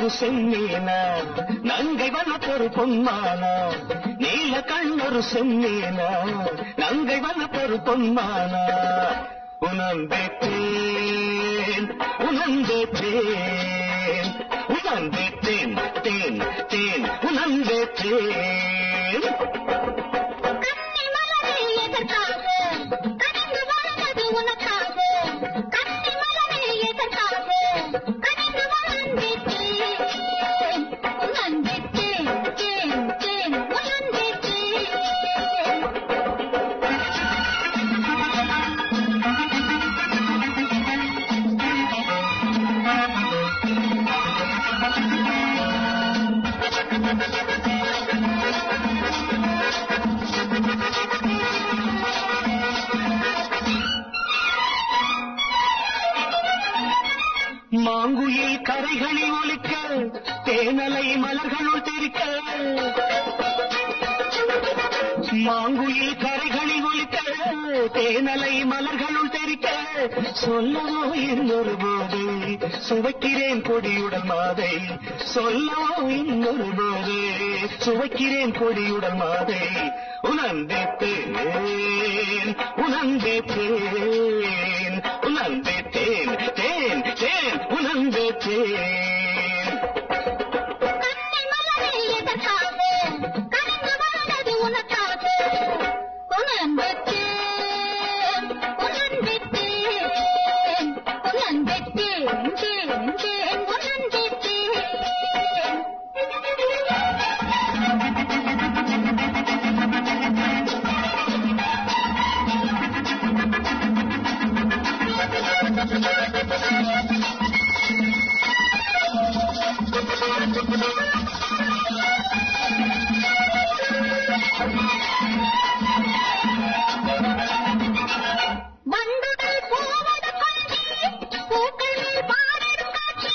கண்ணொரு செம்மீனா நங்கை வனப்பொரு பொன்மானா நீல கண்ணொரு செம்மீனா நங்கை வனப்பொரு பொன்மானா உணர்ந்தேன் உணர்ந்தேன் உணர்ந்தேன் தேன் தேன் உணர்ந்தேன் கண்ணி மலரே எதற்காக கனிந்து வாழ்ந்தது உனக்காக கண்ணி மலரே எதற்காக கனிந்து வாழ்ந்திட்டேன் உணர்ந்திட்டேன் தேன் தேன் உணர்ந்திட்டேன் மாங்குயில் கரைகளில் ஒலிக்க தேனலை மலர்களுள் தெரிக்க மாங்குயில் கரைகளில் ஒலிக்க தேனலை மலர்களுள் தெரிக்க சொல்லவோ இன்னொரு போதை சுவைக்கிறேன் கொடியுடன் மாதை சொல்லவோ இன்னொரு போதை சுவைக்கிறேன் கொடியுடன் மாதை உணர்ந்தேன் உணர்ந்தேன் உணர்ந்தேன் தேன் தேன் உணர்ந்தேன் கண்ணி மலரே எதற்காக கனிந்து வாழ்ந்தது உனக்காக உணர்ந்திட்டேன் உணர்ந்திட்டேன் உணர்ந்திட்டேன் தேன் தேன் உணர்ந்திட்டேன் வண்டுகள் பூவது கொஞ்சி பூக்கள் மேல் பாரிடும் காட்சி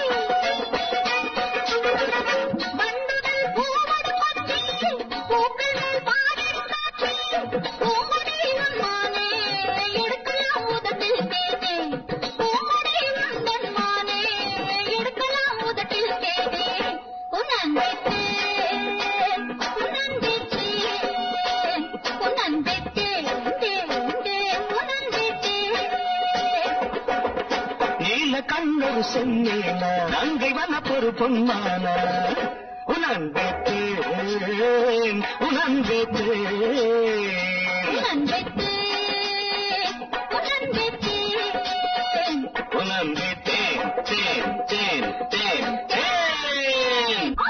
வண்டுகள் பூவது கொஞ்சி பூக்கள் மேல் பாரிடும் காட்சி பூமுடி நன்மானே எடுக்கலாம் உதட்டில் தேனே பூமுடி நந்தன் மானே எடுக்கலாம் உதட்டில் தேனே உணர்ந்திட்டேன் உணர்ந்திட்டேன் உணர்ந்திட்டேன் தேன் தேன் உணர்ந்திட்டேன் நீல கண்ணொரு செம்மீன நங்கை வனப்பொரு பொன்மான உணர்ந்தேன் உணர்ந்தேன் உணர்ந்திட்டேன்